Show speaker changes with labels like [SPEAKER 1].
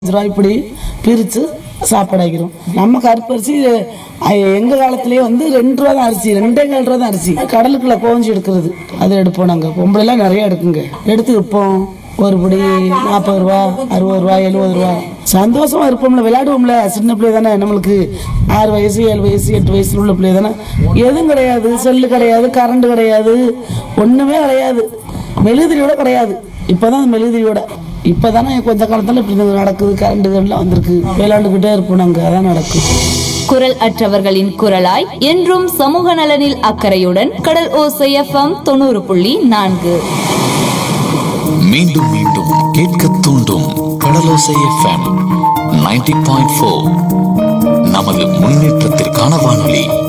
[SPEAKER 1] அஞ்சு ரூபாய் இப்படி பிரித்து சாப்பாடாக்கிறோம் நம்ம கருப்பரிசி அஹ், எங்க காலத்திலேயே வந்து ரெண்டு ரூபா தான் அரிசி ரெண்டே கால் ரூபா தான் அரிசி கடலுக்குள்ள கோஞ்சி எடுக்கிறது அதை எடுப்போம் நாங்கள் பொம்பளைலாம் நிறைய எடுக்குங்க எடுத்து விற்போம் ஒரு படி நாற்பது ரூபா அறுபது ரூபா எழுபது ரூபா சந்தோஷமா இருப்போம்ல விளையாடுவோம்ல சின்ன பிள்ளை தானே நம்மளுக்கு ஆறு வயசு ஏழு வயசு எட்டு வயசுல உள்ள பிள்ளை தானே எதுவும் கிடையாது செல்லு கிடையாது கரண்ட் கிடையாது ஒண்ணுமே கிடையாது மெழுகுதிரியோட கிடையாது இப்பதான் அந்த மெழுகுதிரியோட இப்பதானே கொஞ்ச காலத்துல இப்படி இது நடக்குது கரண்ட்டுகள்லாம் வந்திருக்கு விளையாண்டுக்கிட்டே இருப்போம் நாங்க அதான் நடக்கும்
[SPEAKER 2] குரல் அற்றவர்களின் குரலாய் என்றும் சமூக நலனில் அக்கறையுடன் கடல் ஓசை எஃப்எம் தொண்ணூறு புள்ளி நான்கு
[SPEAKER 3] மீண்டும் மீண்டும் கேட்க தூண்டும் Kadalosai FM ninety point four நமது முன்னேற்றத்திற்கான வானொலி